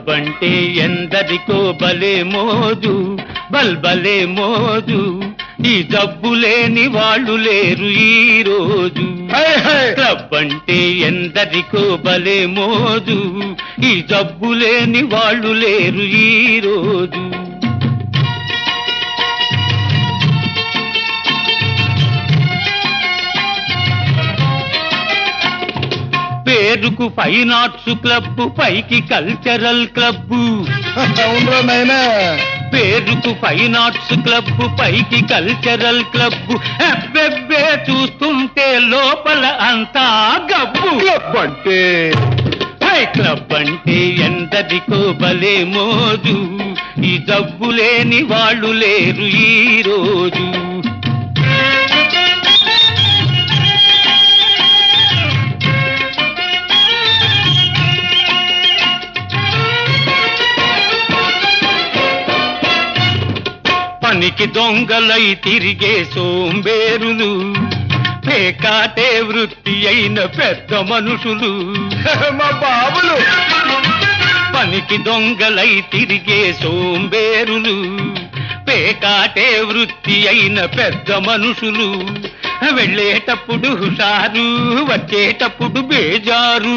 Club అంటే ఎందరికో బలే మోజు బల్బలే మోజు ఈ జబ్బు లేని వాళ్ళు లేరు ఈ రోజు హై, హై. క్లబ్ అంటే ఎందరికో బలే మోజు ఈ జబ్బు లేని వాళ్ళు లేరు ఈ రోజు పేరుకు ఫైన్ ఆర్ట్స్ క్లబ్ పైకి కల్చరల్ క్లబ్ అవునరా నాయనా పేరుకు ఫైన్ ఆర్ట్స్ క్లబ్ పైకి కల్చరల్ క్లబ్ అబ్బెబ్బే చూస్తుంటే లోపల అంతా గబ్బు క్లబ్ అంటే హై క్లబ్ అంటే ఎందరికో భలే మోజు ఈ జబ్బు లేని వాళ్ళు లేరు ఈ రోజు పనికి దొంగలై తిరిగే సోంబేరులు పేకాటే వృత్తి అయిన పెద్ద మనుషులు మా బాబులు పనికి దొంగలై తిరిగే సోంబేరులు పేకాటే వృత్తి అయిన పెద్ద మనుషులు వెళ్ళేటప్పుడు హుషారు వచ్చేటప్పుడు బేజారు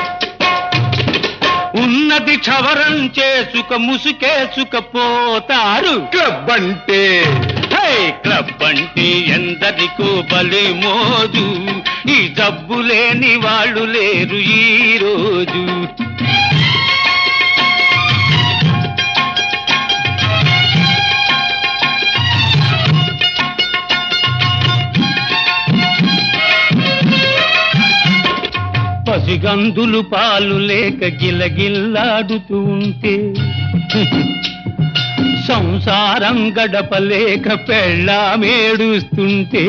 ఉన్నది క్షవరం చేసుక ముసుకేసుకపోతారు క్లబ్ అంటే హై క్లబ్ అంటే ఎందరికో బలే మోజు ఈ జబ్బు లేని వాళ్ళు లేరు ఈ రోజు పసిగందులు పాలు లేక గిలగిల్లాడుతూ ఉంటే సంసారం గడపలేక పెళ్ళామేడుస్తుంటే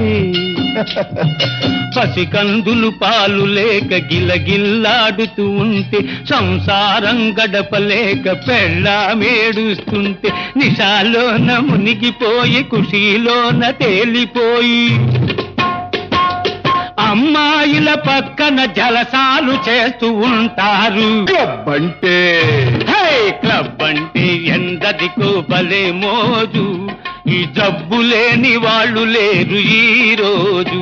పసికందులు పాలు లేక గిలగిల్లాడుతూ ఉంటే సంసారం గడపలేక పెళ్ళామేడుస్తుంటే నిషాలోన మునిగిపోయి ఖుషీలోన తేలిపోయి అమ్మాయిల పక్కన జలసాలు చేస్తూ ఉంటారు క్లబ్ అంటే హే క్లబ్ అంటే ఎందరికో భలే మోజు ఈ జబ్బు లేని వాళ్ళు లేరు ఈ రోజు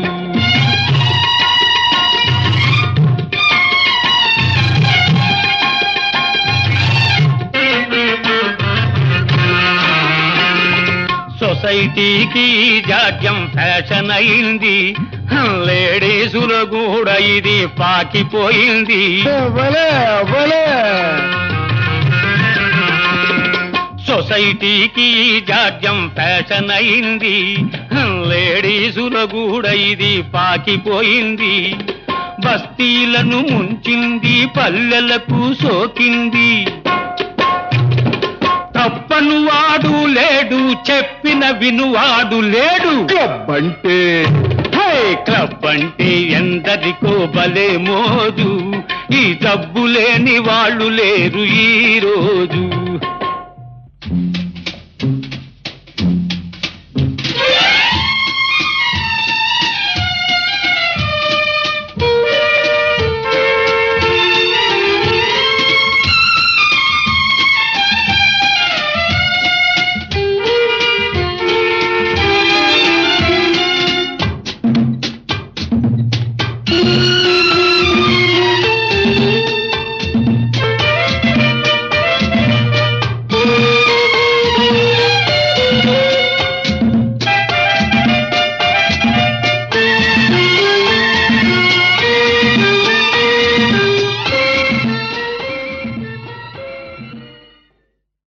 సొసైటీకి ఈ జాడ్యం ఫ్యాషన్ అయింది లేడీసులు కూడా ఇది పాకిపోయింది భలే భలే సొసైటీకి ఈ జాడ్యం ఫ్యాషన్ అయింది లేడీసుల కూడా ఇది పాకిపోయింది బస్తీలను ముంచింది పల్లెలకు సోకింది తప్పను వాడు లేడు చెప్పిన వినువాడు లేడు క్లబ్ అంటే హే క్లబ్ అంటే ఎందరికో భలే మోజు ఈ జబ్బు లేని వాళ్ళు లేరు ఈ రోజు